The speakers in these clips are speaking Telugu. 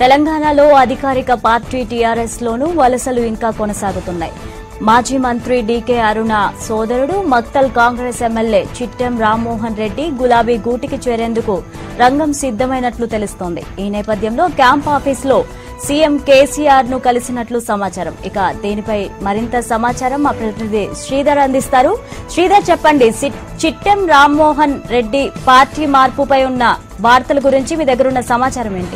తెలంగాణలో అధికారిక పార్టీ టీఆర్ఎస్ లోనూ వలసలు ఇంకా కొనసాగుతున్నాయి మాజీ మంత్రి డీకే అరుణ సోదరుడు మక్తల్ కాంగ్రెస్ ఎమ్మెల్యే చిట్టెం రామ్మోహన్ రెడ్డి గులాబీ గూటికి చేరేందుకు రంగం సిద్దమైనట్లు తెలుస్తోంది ఈ నేపథ్యంలో క్యాంప్ ఆఫీసులో సీఎం కేసీఆర్ ను కలిసినట్లు సమాచారం ఇక దీనిపై మరింత సమాచారం మా ప్రతినిధి శ్రీధర్ అందిస్తారు శ్రీధర్ చెప్పండి సి- చిట్టెం రామ్మోహన్ రెడ్డి పార్టీ మార్పుపై ఉన్న వార్తల గురించి మీ దగ్గర ఉన్న సమాచారం ఏంటి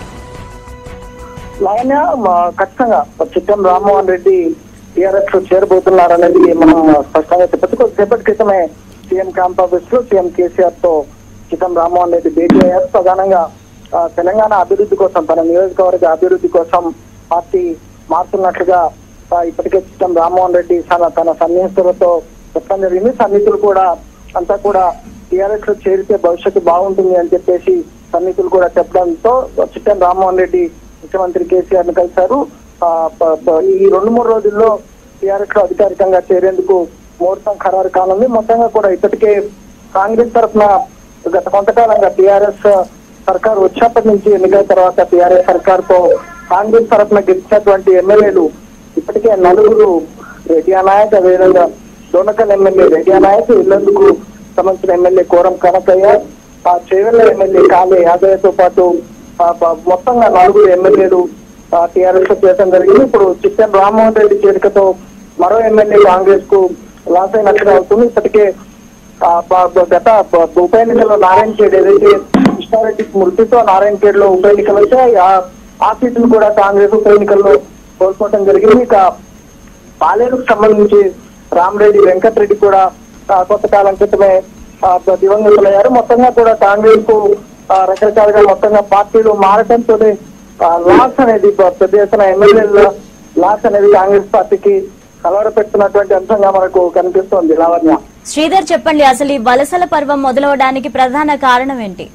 లావణ్య మా ఖచ్చితంగా చిట్టం రామ్మోహన్ రెడ్డి టీఆర్ఎస్ లో చేరబోతున్నారనేది మనం స్పష్టంగా చెప్పచ్చు కొద్దిసేపటి క్రితమే సీఎం క్యాంప్ ఆఫీస్ లో సీఎం కేసీఆర్ తో చిట్టం రామ్మోహన్ రెడ్డి భేటీ అయ్యారు ప్రధానంగా ఆ, తెలంగాణ అభివృద్ధి కోసం తన నియోజకవర్గ అభివృద్ధి కోసం పార్టీ మారుతున్నట్లుగా ఆ, ఇప్పటికే చిట్టం రామ్మోహన్ రెడ్డి తన తన సన్నిహితులతో చెప్పడం జరిగింది సన్నిహితులు కూడా అంతా కూడా టీఆర్ఎస్ లో చేరితే భవిష్యత్తు బాగుంటుంది అని చెప్పేసి సన్నిహితులు కూడా చెప్పడంతో చిట్టం రామ్మోహన్ రెడ్డి ముఖ్యమంత్రి కేసీఆర్ ను కలిశారు ఆ, ప- ప- ఈ రెండు మూడు రోజుల్లో టీఆర్ఎస్ లో అధికారికంగా చేరేందుకు ముహూర్తం ఖరారు కానుంది మొత్తంగా కూడా ఇప్పటికే కాంగ్రెస్ తరఫున గత కొంతకాలంగా టీఆర్ఎస్ సర్కార్ వచ్చినప్పటి నుంచి ఎన్నికల తర్వాత టీఆర్ఎస్ సర్కార్ తో కాంగ్రెస్ తరఫున గెలిచినటువంటి ఎమ్మెల్యేలు ఇప్పటికే నలుగురు రెడ్డి నాయక్ అదేవిధంగా డోనకల్ ఎమ్మెల్యే రెడ్డి నాయక్ ఇల్లందుకు సంబంధించిన ఎమ్మెల్యే కోరం కనకయ్య ఆ చేవెళ్ల ఎమ్మెల్యే కాలే యాదయ్యతో పాటు ఆ, ప- మొత్తంగా నలుగురు ఎమ్మెల్యేలు టీఆర్ఎస్ లో చేయడం జరిగింది ఇప్పుడు చిట్టెం రామ్మోహన్ రెడ్డి చేరికతో మరో ఎమ్మెల్యే కాంగ్రెస్ కు లాస్ అయినట్లుగా అవుతుంది ఇప్పటికే ఆ, ప- ప- గత ప- ఉప ఎన్నికల్లో నారాయణ ఖేడ్ ఏదైతే కృష్ణారెడ్డి మృతితో నారాయణ ఖేడ్ లో ఉప ఎన్నికలు అయితే ఆ- ఆ సీటును కూడా కాంగ్రెస్ ఉప ఎన్నికల్లో కోల్పోవడం జరిగింది ఇక పాలేరుకు సంబంధించి రామరెడ్డి వెంకటరెడ్డి కూడా ఆ, కొంతకాలం క్రితమే ఆ, దివంగతులయ్యారు మొత్తంగా కూడా కాంగ్రెస్ కు ఆ, రకరకాలుగా మొత్తంగా పార్టీలు మారటంతో లాస్ అనేది ప- పెద్ద ఎత్తున ఎమ్మెల్యేల లాస్ అనేది కాంగ్రెస్ పార్టీకి కలవర పెడుతున్నటువంటి అంశంగా మనకు కనిపిస్తోంది లావణ్య శ్రీధర్ చెప్పండి అసలు ఈ వలసల పర్వం మొదలవడానికి ప్రధాన కారణం ఏంటి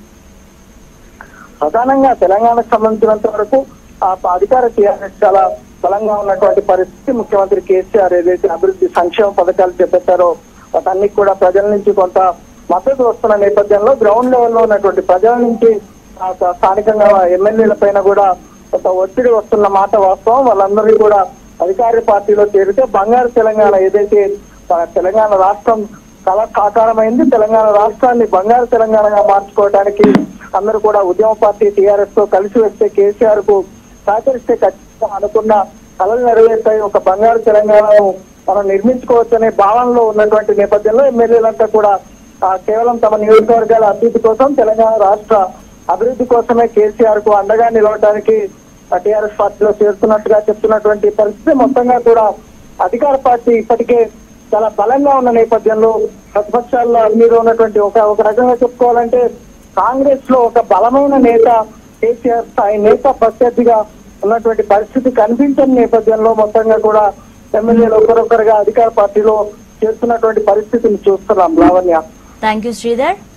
ప్రధానంగా తెలంగాణకు సంబంధించినంత వరకు ఆ అధికార టీఆర్ఎస్ చాలా బలంగా ఉన్నటువంటి పరిస్థితి ముఖ్యమంత్రి కేసీఆర్ ఏదైతే అభివృద్ధి సంక్షేమ పథకాలు చేపట్టారో వాటన్నిటి కూడా ప్రజల నుంచి కొంత మద్దతు వస్తున్న నేపథ్యంలో గ్రౌండ్ లెవెల్లో ఉన్నటువంటి ప్రజల నుంచి ఆ స- స్థానికంగా ఎమ్మెల్యేల పైన కూడా కొంత ఒత్తిడి వస్తున్న మాట వాస్తవం వాళ్ళందరినీ కూడా అధికార పార్టీలో చేరితే బంగారు తెలంగాణ ఏదైతే ఆ, తెలంగాణ రాష్ట్రం కళ సాకారమైంది తెలంగాణ రాష్ట్రాన్ని బంగారు తెలంగాణగా మార్చుకోవడానికి అందరూ కూడా ఉద్యమ పార్టీ టీఆర్ఎస్ తో కలిసి వస్తే కేసీఆర్ కు సహకరిస్తే ఖచ్చితంగా అనుకున్న కళలు నెరవేర్తాయి ఒక బంగారు తెలంగాణను మనం నిర్మించుకోవచ్చనే భావనలో ఉన్నటువంటి నేపథ్యంలో ఎమ్మెల్యేలంతా కూడా ఆ, కేవలం తమ నియోజకవర్గాల అభివృద్ధి కోసం తెలంగాణ రాష్ట్ర అభివృద్ధి కోసమే కేసీఆర్ కు అండగా నిలవడానికి టీఆర్ఎస్ పార్టీలో చేరుతున్నట్టుగా చెప్తున్నటువంటి పరిస్థితి మొత్తంగా కూడా అధికార పార్టీ ఇప్పటికే చాలా బలంగా ఉన్న నేపథ్యంలో ప్రతిపక్షాల్లో మీద ఉన్నటువంటి ఒక ఒక రకంగా చెప్పుకోవాలంటే కాంగ్రెస్ లో ఒక బలమైన నేత కేసీఆర్ స్థాయి నేత ప్రత్యర్థిగా ఉన్నటువంటి పరిస్థితి కనిపించని నేపథ్యంలో మొత్తంగా కూడా ఎమ్మెల్యేలు ఒకరొకరుగా అధికార పార్టీలో చేస్తున్నటువంటి పరిస్థితిని చూస్తున్నాం లావణ్య థ్యాంక్ యూ శ్రీధర్